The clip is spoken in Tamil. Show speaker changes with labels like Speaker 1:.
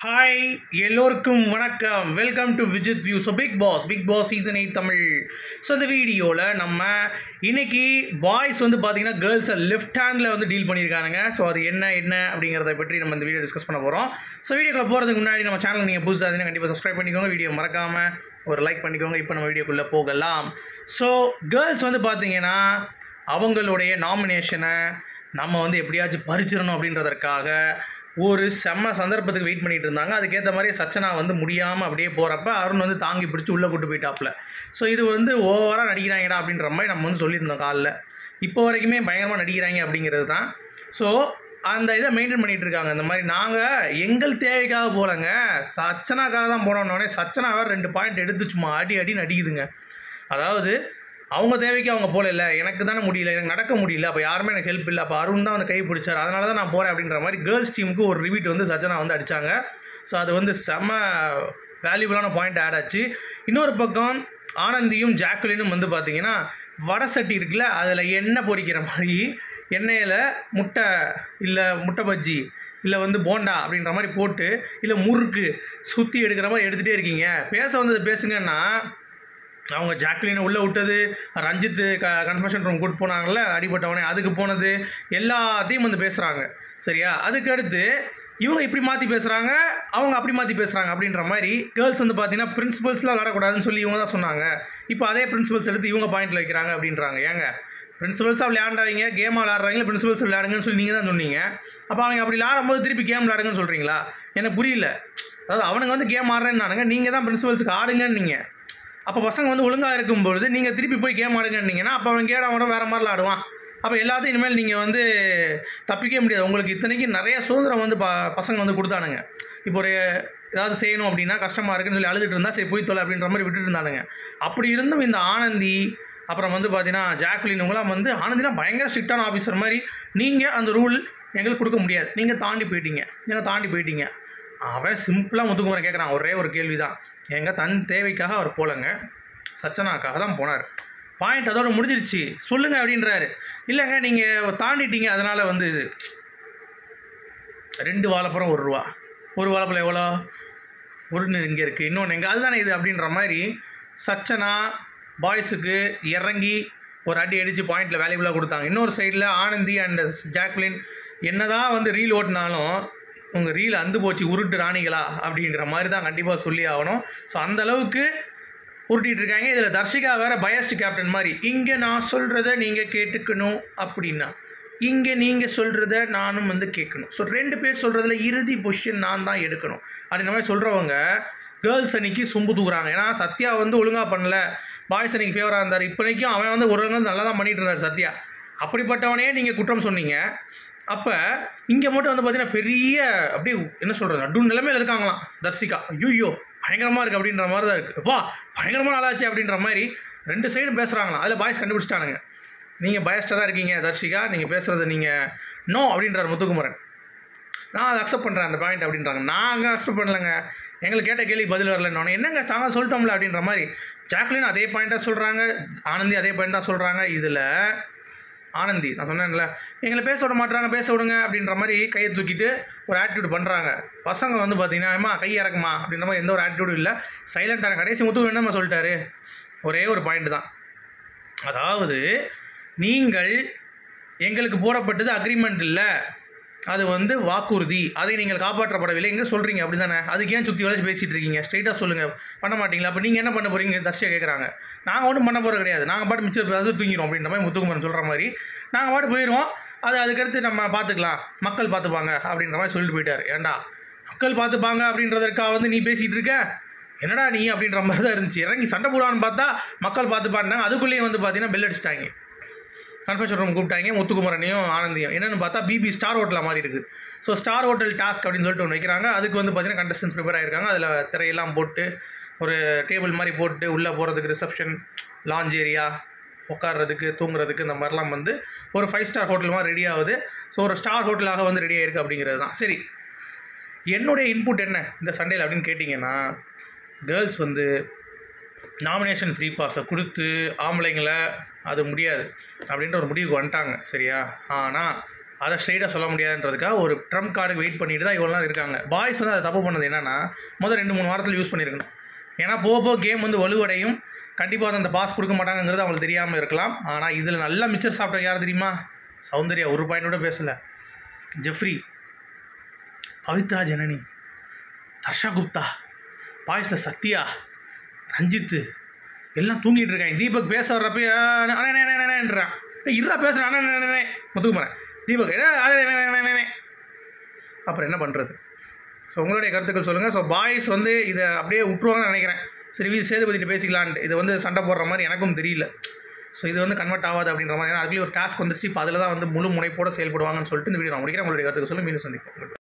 Speaker 1: ஹாய் எல்லோருக்கும் வணக்கம் welcome to Vijith view so Bigg Boss Bigg Boss season eight Tamil so இந்த வீடியோவில் நம்ம இன்னைக்கு பாய்ஸ் வந்து பார்த்தீங்கன்னா கேர்ள்ஸை லெஃப்ட் ஹேண்டில் வந்து டீல் பண்ணியிருக்கானுங்க ஸோ அது என்ன என்ன அப்படிங்கிறத பற்றி நம்ம இந்த வீடியோ டிஸ்கஸ் பண்ண போகிறோம் ஸோ வீடியோக்குள்ள போகிறதுக்கு முன்னாடி நம்ம சேனல் நீங்கள் புதுசாக இருந்தீங்கன்னா கண்டிப்பாக சப்ஸ்கிரைப் பண்ணிக்கோங்க வீடியோ மறக்காமல் ஒரு லைக் பண்ணிக்கோங்க இப்போ நம்ம வீடியோக்குள்ளே போகலாம் ஸோ கேர்ள்ஸ் வந்து பார்த்தீங்கன்னா அவங்களுடைய நாமினேஷனை நம்ம வந்து எப்படியாச்சும் பறிச்சிடணும் அப்படின்றதற்காக ஒரு செம்ம சந்தர்ப்பத்துக்கு வெயிட் பண்ணிட்டு இருந்தாங்க அதுக்கேற்ற மாதிரி சச்சனா வந்து முடியாமல் அப்படியே போகிறப்ப அருண் வந்து தாங்கி பிடிச்சி உள்ளே கூட்டு போயிட்டாப்புல ஸோ இது வந்து ஓவராக நடிக்கிறாங்கடா அப்படின்ற மாதிரி நம்ம வந்து சொல்லியிருந்தோம் காலில் இப்போ வரைக்குமே பயங்கரமாக நடிக்கிறாங்க அப்படிங்கிறது தான் ஸோ அந்த இதை மெயின்டைன் பண்ணிட்டு இருக்காங்க இந்த மாதிரி நாங்கள் எங்கள் தேவைக்காக போகலங்க சச்சனாக்காக தான் போனோன்னே சச்சனாவை ரெண்டு பாயிண்ட் எடுத்து சும்மா அடி அடி நடிக்குதுங்க அதாவது அவங்க தேவைக்கு அவங்க போகல இல்லை எனக்கு தானே முடியல எனக்கு நடக்க முடியல அப்போ யாருமே எனக்கு ஹெல்ப் இல்லை அப்போ அருண் தான் வந்து கை பிடிச்சார் அதனால தான் நான் போகிறேன் அப்படின்ற மாதிரி கேர்ள்ஸ் டீமுக்கு ஒரு ரிவீட் வந்து சஜனா வந்து அடித்தாங்க ஸோ அது வந்து செம்ம வேல்யூபிளான பாயிண்ட் ஆட் ஆச்சு இன்னொரு பக்கம் ஆனந்தியும் ஜாக்குலினும் வந்து பார்த்தீங்கன்னா வடை சட்டி இருக்குல்ல அதில் எண்ணெய் பொரிக்கிற மாதிரி எண்ணெயில் முட்டை இல்லை முட்டை பஜ்ஜி இல்லை வந்து போண்டா அப்படின்ற மாதிரி போட்டு இல்லை முறுக்கு சுற்றி எடுக்கிற மாதிரி எடுத்துகிட்டே இருக்கீங்க பேச வந்தது பேசுங்கன்னா அவங்க ஜாக்லினை உள்ளே விட்டது ரஞ்சித் க கன்ஃபர்ஷன் ரூம் கூட்டு போனாங்கல்ல அடிபட்டவனே அதுக்கு போனது எல்லாத்தையும் வந்து பேசுகிறாங்க சரியா அதுக்கு அடுத்து இவங்க இப்படி மாற்றி பேசுகிறாங்க அவங்க அப்படி மாற்றி பேசுகிறாங்க அப்படின்ற மாதிரி கேர்ள்ஸ் வந்து பார்த்தீங்கன்னா பிரின்சிபல்ஸ்லாம் விளாடக்கூடாதுன்னு சொல்லி இவங்க தான் சொன்னாங்க இப்போ அதே பிரின்சிபல்ஸ் எடுத்து இவங்க பாயிண்டில் வைக்கிறாங்க அப்படின்றாங்க ஏங்க பிரின்சிபல்ஸாக விளையாண்டவங்க கேம் விளாட்றவங்க பிரின்சிபல்ஸ் விளையாடுங்கன்னு சொல்லி நீங்கள் தான் சொன்னீங்க அப்போ அவங்க அப்படி விளாடும்போது திருப்பி கேம் விளாடுங்கன்னு சொல்கிறீங்களா எனக்கு புரியல அதாவது அவனுங்க வந்து கேம் ஆடுறேன்னானுங்க நீங்கள் தான் பிரின்சிபல்ஸுக்கு ஆடுங்கன்னு நீங்கள் அப்போ பசங்க வந்து ஒழுங்காக இருக்கும்பொழுது நீங்கள் திருப்பி போய் கேம் ஆடுங்கன்னீங்கன்னா அப்போ அவன் கேட அவன் வேறு மாதிரிலாம் ஆடுவான் அப்போ எல்லாத்தையும் இனிமேல் நீங்கள் வந்து தப்பிக்கவே முடியாது உங்களுக்கு இத்தனைக்கு நிறைய சுதந்திரம் வந்து ப பசங்க வந்து கொடுத்தானுங்க இப்போ ஒரு ஏதாவது செய்யணும் அப்படின்னா கஷ்டமாக இருக்குன்னு சொல்லி அழுதுட்டு இருந்தால் சரி போய் தொலை அப்படின்ற மாதிரி விட்டுட்டு இருந்தானுங்க அப்படி இருந்தும் இந்த ஆனந்தி அப்புறம் வந்து பார்த்தீங்கன்னா ஜாக்லின் இவங்களாம் வந்து ஆனந்திலாம் பயங்கர ஸ்ட்ரிக்டான ஆஃபீஸர் மாதிரி நீங்கள் அந்த ரூல் எங்களுக்கு கொடுக்க முடியாது நீங்கள் தாண்டி போயிட்டீங்க நீங்கள் தாண்டி போயிட்டீங்க அவன் சிம்பிளாக முத்துக்குமரன் கேட்குறான் ஒரே ஒரு கேள்வி தான் எங்க தன் தேவைக்காக அவர் போலங்க சச்சனாக்காக தான் போனார் பாயிண்ட் அதோட முடிஞ்சிருச்சு சொல்லுங்க அப்படின்றாரு இல்லைங்க நீங்கள் தாண்டிட்டீங்க அதனால் வந்து இது ரெண்டு வாழைப்பழம் ஒரு ரூபா ஒரு வாழைப்பழம் எவ்வளோ ஒன்று இங்கே இருக்குது இன்னொன்று எங்கே அதுதானே இது அப்படின்ற மாதிரி சச்சனா பாய்ஸுக்கு இறங்கி ஒரு அடி அடித்து பாயிண்டில் வேல்யூபிளாக கொடுத்தாங்க இன்னொரு சைடில் ஆனந்தி அண்ட் ஜாக்லின் என்னதான் வந்து ரீல் ஓட்டினாலும் உங்கள் ரீல் அந்து போச்சு உருட்டு ராணிகளா அப்படின்ற மாதிரி தான் கண்டிப்பாக சொல்லி ஆகணும் ஸோ அந்த அளவுக்கு உருட்டிட்டு இருக்காங்க இதில் தர்ஷிகா வேற பயஸ்ட் கேப்டன் மாதிரி இங்கே நான் சொல்கிறத நீங்கள் கேட்டுக்கணும் அப்படின்னா இங்கே நீங்கள் சொல்கிறத நானும் வந்து கேட்கணும் ஸோ ரெண்டு பேர் சொல்கிறதுல இறுதி பொசிஷன் நான் தான் எடுக்கணும் அப்படின்ற மாதிரி சொல்கிறவங்க கேர்ள்ஸ் அன்னைக்கு சொம்பு தூக்குறாங்க ஏன்னா சத்யா வந்து ஒழுங்காக பண்ணல பாய்ஸ் அன்னைக்கு ஃபேவராக இருந்தார் இப்போதைக்கும் அவன் வந்து ஒரு நல்லா தான் பண்ணிட்டு இருந்தார் சத்யா அப்படிப்பட்டவனே நீங்கள் குற்றம் சொன்னீங்க அப்போ இங்கே மட்டும் வந்து பார்த்தீங்கன்னா பெரிய அப்படியே என்ன சொல்கிறது நடு நிலைமையில் இருக்காங்களாம் தர்சிகா ஐயோ பயங்கரமாக இருக்குது அப்படின்ற மாதிரி தான் இருக்குது வா பயங்கரமாக நல்லாச்சு அப்படின்ற மாதிரி ரெண்டு சைடும் பேசுகிறாங்களாம் அதில் பாய்ஸ் கண்டுபிடிச்சிட்டானுங்க நீங்கள் பயஸ்டாக தான் இருக்கீங்க தர்ஷிகா நீங்கள் பேசுகிறது நீங்கள் நோ அப்படின்றார் முத்துக்குமரன் நான் அதை அக்செப்ட் பண்ணுறேன் அந்த பாயிண்ட் அப்படின்றாங்க நாங்கள் அக்செப்ட் பண்ணலங்க எங்களுக்கு கேட்ட கேள்வி பதில் வரலன்னு என்னங்க சாங்க சொல்லிட்டோம்ல அப்படின்ற மாதிரி ஜாக்லின் அதே பாயிண்ட்டாக சொல்கிறாங்க ஆனந்தி அதே பாயிண்ட்டாக சொல்கிறாங்க இதில் ஆனந்தி நான் சொன்னேன்ல எங்களை பேச விட மாட்டாங்க பேச விடுங்க அப்படின்ற மாதிரி கையை தூக்கிட்டு ஒரு ஆட்டிடியூட் பண்ணுறாங்க பசங்க வந்து பார்த்தீங்கன்னா ஏமா கை இறக்குமா அப்படின்ற மாதிரி எந்த ஒரு ஆட்டிடியூடும் இல்லை சைலண்டான கடைசி முத்து வேணுமா சொல்லிட்டாரு ஒரே ஒரு பாயிண்ட் தான் அதாவது நீங்கள் எங்களுக்கு போடப்பட்டது அக்ரிமெண்ட் இல்லை அது வந்து வாக்குறுதி அதை நீங்கள் காப்பாற்றப்படவில்லை எங்கே சொல்கிறீங்க அப்படி தானே அதுக்கு ஏன் சுற்றி வளைச்சு பேசிகிட்டு இருக்கீங்க ஸ்ட்ரைட்டாக சொல்லுங்கள் பண்ண மாட்டீங்களா அப்போ நீங்கள் என்ன பண்ண போகிறீங்க தர்ஷியா கேட்குறாங்க நாங்கள் ஒன்றும் பண்ண போகிறது கிடையாது நாங்கள் பாட்டு மிச்சம் பேசுறது தூங்கிடும் அப்படின்ற மாதிரி முத்துக்குமரன் சொல்கிற மாதிரி நாங்கள் பாட்டு போயிடுவோம் அது அதுக்கடுத்து நம்ம பார்த்துக்கலாம் மக்கள் பார்த்துப்பாங்க அப்படின்ற மாதிரி சொல்லிட்டு போயிட்டார் ஏண்டா மக்கள் பார்த்துப்பாங்க அப்படின்றதற்காக வந்து நீ பேசிகிட்டு இருக்க என்னடா நீ அப்படின்ற மாதிரி தான் இருந்துச்சு இறங்கி சண்டை போடுவான்னு பார்த்தா மக்கள் பார்த்து பாடினாங்க அதுக்குள்ளேயே வந்து பார்த்தீங்கன்னா பெல் அடிச்சிட்டாங்க கன்ஃபர்ஷன் ரூம் கூப்பிட்டாங்க முத்துக்குமரனையும் ஆனந்தியும் என்னென்னு பார்த்தா பிபி ஸ்டார் ஹோட்டலாக மாதிரி இருக்குது ஸோ ஸ்டார் ஹோட்டல் டாஸ்க் அப்படின்னு சொல்லிட்டு ஒன்று வைக்கிறாங்க அதுக்கு வந்து பார்த்தீங்கன்னா கண்டஸ்டன்ஸ் ப்ரிப்பேர் ஆகிருக்காங்க அதில் திரையெல்லாம் போட்டு ஒரு டேபிள் மாதிரி போட்டு உள்ளே போகிறதுக்கு ரிசப்ஷன் லாஞ்ச் ஏரியா உட்காடுறதுக்கு தூங்குறதுக்கு இந்த மாதிரிலாம் வந்து ஒரு ஃபைவ் ஸ்டார் ஹோட்டல் மாதிரி ரெடி ஆகுது ஸோ ஒரு ஸ்டார் ஹோட்டலாக வந்து ரெடி ஆகிருக்கு அப்படிங்கிறது தான் சரி என்னுடைய இன்புட் என்ன இந்த சண்டேல அப்படின்னு கேட்டிங்கன்னா கேர்ள்ஸ் வந்து நாமினேஷன் ஃப்ரீ பாஸை கொடுத்து ஆம்பளைங்களை அது முடியாது அப்படின்ற ஒரு முடிவுக்கு வந்துட்டாங்க சரியா ஆனால் அதை ஸ்ட்ரெயிட்டாக சொல்ல முடியாதுன்றதுக்காக ஒரு ட்ரம்ப் கார்டுக்கு வெயிட் பண்ணிட்டு தான் இவ்வளோ நாள் இருக்காங்க பாய்ஸ் வந்து அதை தப்பு பண்ணது என்னன்னா முதல் ரெண்டு மூணு வாரத்தில் யூஸ் பண்ணியிருக்கணும் ஏன்னா போக போக கேம் வந்து வலுவடையும் கண்டிப்பாக வந்து அந்த பாஸ் கொடுக்க மாட்டாங்கங்கிறது அவங்களுக்கு தெரியாமல் இருக்கலாம் ஆனால் இதில் நல்லா மிச்சர் சாப்பிட்ட யார் தெரியுமா சௌந்தர்யா ஒரு பாயிண்ட் கூட பேசலை ஜெஃப்ரி பவித்ரா ஜனனி தர்ஷா குப்தா பாய்ஸில் சத்யா ரஞ்சித்து எல்லாம் தூங்கிட்டு இருக்காங்க தீபக் பேச வர்றப்ப அண்ணேன்றான் இருறா பேசுகிறேன் அண்ணே முத்துக்குமரன் தீபக் "ஏ, அண்ணே, அண்ணே, அண்ணே, அண்ணே, அண்ணே." அப்புறம் என்ன பண்ணுறது ஸோ உங்களுடைய கருத்துக்கள் சொல்லுங்கள் ஸோ பாய்ஸ் வந்து இதை அப்படியே விட்டுருவாங்கன்னு நினைக்கிறேன் சரி வி சேதுபதிட்டு பேசிக்கலான்ட்டு இது வந்து சண்டை போடுற மாதிரி எனக்கும் தெரியல ஸோ இது வந்து கன்வெர்ட் ஆகாது அப்படின்ற மாதிரி ஏன்னா அதுலேயும் ஒரு டாஸ்க் வந்துச்சு இப்போ அதில் தான் வந்து முழு முனைப்போட செயல்படுவாங்கன்னு சொல்லிட்டு இந்த வீடியோ நான் முடிக்கிறேன் உங்களுடைய கருத்துக்கள் சொல்லி மீண்டும் சந்திப்போம்